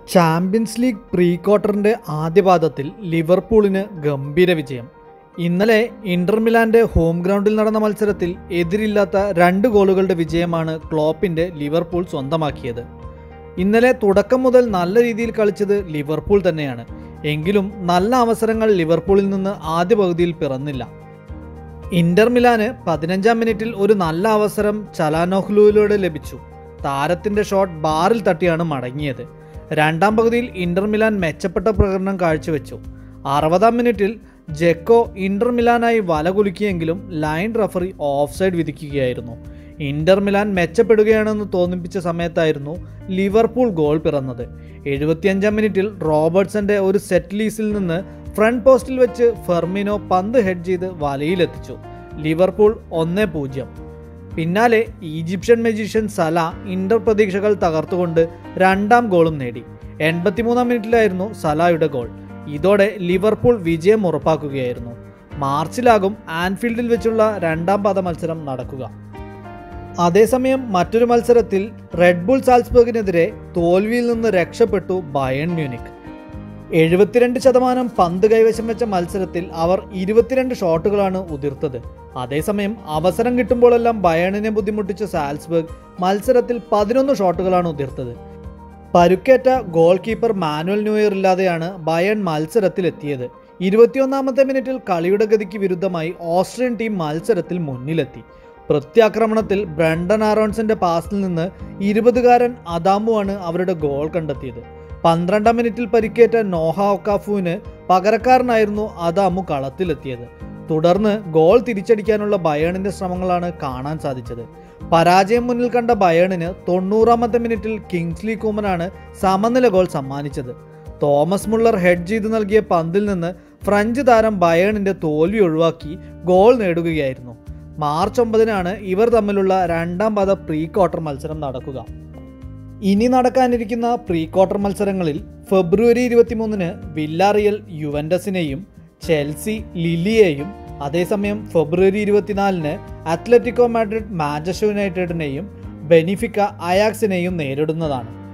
champions league pre ക്വാർട്ടറിൻ്റെ ആദ്യപാദത്തിൽ ലിവർപൂളിന് ഗംഭീര വിജയം ഇന്നലെ ഇന്റർ മിലാന്റെ ഹോം ഗ്രൗണ്ടിൽ നടന്ന മത്സരത്തിൽ എതിരില്ലാത്ത രണ്ട് ഗോളുകളുടെ വിജയമാണ് ക്ലോപ്പിന്റെ ലിവർപൂൾ സ്വന്തമാക്കിയത് ഇന്നലെ തുടക്കം മുതൽ നല്ല രീതിയിൽ കളിച്ചത് ലിവർപൂൾ തന്നെയാണ് എങ്കിലും നല്ല അവസരങ്ങൾ ലിവർപൂളിൽ നിന്ന് ആദ്യ പകുതിയിൽ പിറന്നില്ല ഇന്റർ മിലാന് പതിനഞ്ചാം മിനിറ്റിൽ ഒരു നല്ല അവസരം ചലാനോഹ്ലുവിലൂടെ ലഭിച്ചു താരത്തിന്റെ ഷോട്ട് ബാറിൽ തട്ടിയാണ് മടങ്ങിയത് രണ്ടാം പകുതിയിൽ ഇന്റർ മിലാൻ മെച്ചപ്പെട്ട പ്രകടനം കാഴ്ചവെച്ചു അറുപതാം മിനിറ്റിൽ ജെക്കോ ഇന്റർ മിലാനായി വല കുലുക്കിയെങ്കിലും ലൈൻ റഫറി ഓഫ് സൈഡ് വിധിക്കുകയായിരുന്നു ഇന്റർ മിലാൻ മെച്ചപ്പെടുകയാണെന്ന് തോന്നിപ്പിച്ച സമയത്തായിരുന്നു ലിവർപൂൾ ഗോൾ പിറന്നത് എഴുപത്തിയഞ്ചാം മിനിറ്റിൽ റോബർട്ട്സന്റെ ഒരു സെറ്റ് ലീസിൽ നിന്ന് ഫ്രണ്ട് പോസ്റ്റിൽ വെച്ച് ഫെർമിനോ പന്ത് ഹെഡ് ചെയ്ത് വലയിലെത്തിച്ചു ലിവർപൂൾ ഒന്ന് പൂജ്യം പിന്നാലെ ഈജിപ്ഷ്യൻ മജീഷ്യൻ സല ഇന്റർ പ്രതീക്ഷകൾ തകർത്തുകൊണ്ട് രണ്ടാം ഗോളും നേടി എൺപത്തിമൂന്നാം മിനിറ്റിലായിരുന്നു സലായുടെ ഗോൾ ഇതോടെ ലിവർപൂൾ വിജയം ഉറപ്പാക്കുകയായിരുന്നു മാർച്ചിലാകും ആൻഫീൽഡിൽ വെച്ചുള്ള രണ്ടാം പാദ മത്സരം നടക്കുക അതേസമയം മറ്റൊരു മത്സരത്തിൽ റെഡ് ബുൾ സാൽസ്ബർഗിനെതിരെ തോൽവിയിൽ നിന്ന് രക്ഷപ്പെട്ടു ബയൺ മ്യൂണിക് എഴുപത്തിരണ്ട് ശതമാനം പന്ത് കൈവശം വെച്ച മത്സരത്തിൽ അവർ ഇരുപത്തിരണ്ട് ഷോട്ടുകളാണ് ഉതിർത്തത് അതേസമയം അവസരം കിട്ടുമ്പോഴെല്ലാം ബയണിനെ ബുദ്ധിമുട്ടിച്ച സാൽസ്ബർഗ് മത്സരത്തിൽ പതിനൊന്ന് ഷോട്ടുകളാണ് ഉതിർത്തത് പരുക്കേറ്റ ഗോൾ കീപ്പർ മാനുവൽ ന്യൂയർ ഇല്ലാതെയാണ് ബയൺ മത്സരത്തിലെത്തിയത് ഇരുപത്തിയൊന്നാമത്തെ മിനിറ്റിൽ കളിയുടെ ഗതിക്ക് വിരുദ്ധമായി ഓസ്ട്രിയൻ ടീം മത്സരത്തിൽ മുന്നിലെത്തി പ്രത്യാക്രമണത്തിൽ ബ്രണ്ടൻ ആറോൺസിന്റെ പാസിൽ നിന്ന് ഇരുപതുകാരൻ അദാമുവാണ് അവരുടെ ഗോൾ കണ്ടെത്തിയത് പന്ത്രണ്ടാം മിനിറ്റിൽ പരിക്കേറ്റ നോഹ ഒക്കാഫുവിന് പകരക്കാരനായിരുന്നു അദാമു കളത്തിലെത്തിയത് തുടർന്ന് ഗോൾ തിരിച്ചടിക്കാനുള്ള ബയേണിന്റെ ശ്രമങ്ങളാണ് കാണാൻ സാധിച്ചത് പരാജയം മുന്നിൽ കണ്ട ബയേണിന് തൊണ്ണൂറാമത്തെ മിനിറ്റിൽ കിങ്സ്ലി കൂമനാണ് സമനില ഗോൾ സമ്മാനിച്ചത് തോമസ് മുള്ളർ ഹെഡ് ചെയ്ത് നൽകിയ പന്തിൽ നിന്ന് ഫ്രഞ്ച് താരം ബയേണിന്റെ തോൽവി ഒഴിവാക്കി ഗോൾ നേടുകയായിരുന്നു മാർച്ച് ഒമ്പതിനാണ് ഇവർ തമ്മിലുള്ള രണ്ടാം പാദ പ്രീ ക്വാർട്ടർ മത്സരം നടക്കുക ഇനി നടക്കാനിരിക്കുന്ന പ്രീ ക്വാർട്ടർ മത്സരങ്ങളിൽ ഫെബ്രുവരി ഇരുപത്തിമൂന്നിന് വില്ലാറിയൽ യുവൻഡസിനെയും ചെൽസി ലിലിയെയും അതേസമയം ഫെബ്രുവരി ഇരുപത്തിനാലിന് അത്ലറ്റിക്കോ മാഡ്രിഡ് മാഞ്ചസ്റ്റർ യുണൈറ്റഡിനെയും ബെനിഫിക്ക അയാക്സിനെയും നേരിടുന്നതാണ്